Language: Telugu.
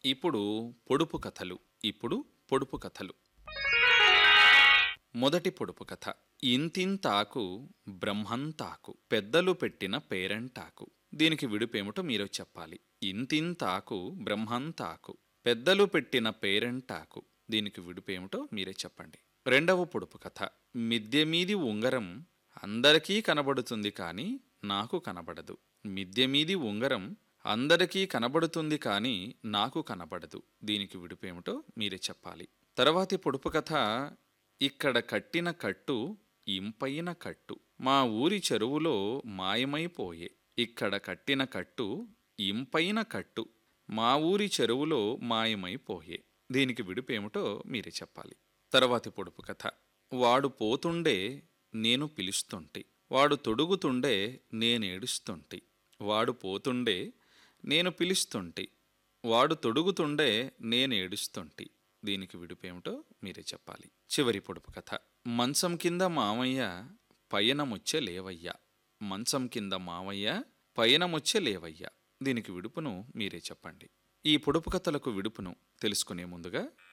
ఇప్పుడు పొడుపు కథలు ఇప్పుడు పొడుపు కథలు మొదటి పొడుపు కథ ఇంతింతాకు బ్రహ్మంతాకు పెద్దలు పెట్టిన పేరంటాకు దీనికి విడుపేమిటో మీరు చెప్పాలి ఇంతింతాకు బ్రహ్మంతాకు పెద్దలు పెట్టిన పేరంటాకు దీనికి విడుపేమిటో మీరే చెప్పండి రెండవ పొడుపు కథ మిద్దె మీది ఉంగరం అందరికీ కనబడుతుంది కానీ నాకు కనబడదు మిద్దె మీది ఉంగరం అందరికీ కనబడుతుంది కానీ నాకు కనబడదు దీనికి విడుపేమిటో మీరే చెప్పాలి తర్వాతి పొడుపు కథ ఇక్కడ కట్టిన కట్టు ఇంపైన కట్టు మా ఊరి చెరువులో మాయమైపోయే ఇక్కడ కట్టిన కట్టు ఇంపైన కట్టు మా ఊరి చెరువులో మాయమైపోయే దీనికి విడుపేమిటో మీరే చెప్పాలి తర్వాతి పొడుపు కథ వాడు పోతుండే నేను పిలుస్తుంటి వాడు తొడుగుతుండే నేనేడుస్తుంటి వాడు పోతుండే నేను పిలుస్తుంటి వాడు తొడుగుతుండే నేను ఏడుస్తుంటి దీనికి విడుపేమిటో మీరే చెప్పాలి చివరి పొడుపు కథ మంచం కింద మామయ్య పయనమొచ్చే లేవయ్యా మంచం కింద మామయ్య పయనమొచ్చే లేవయ్యా దీనికి విడుపును మీరే చెప్పండి ఈ పొడుపు కథలకు విడుపును తెలుసుకునే ముందుగా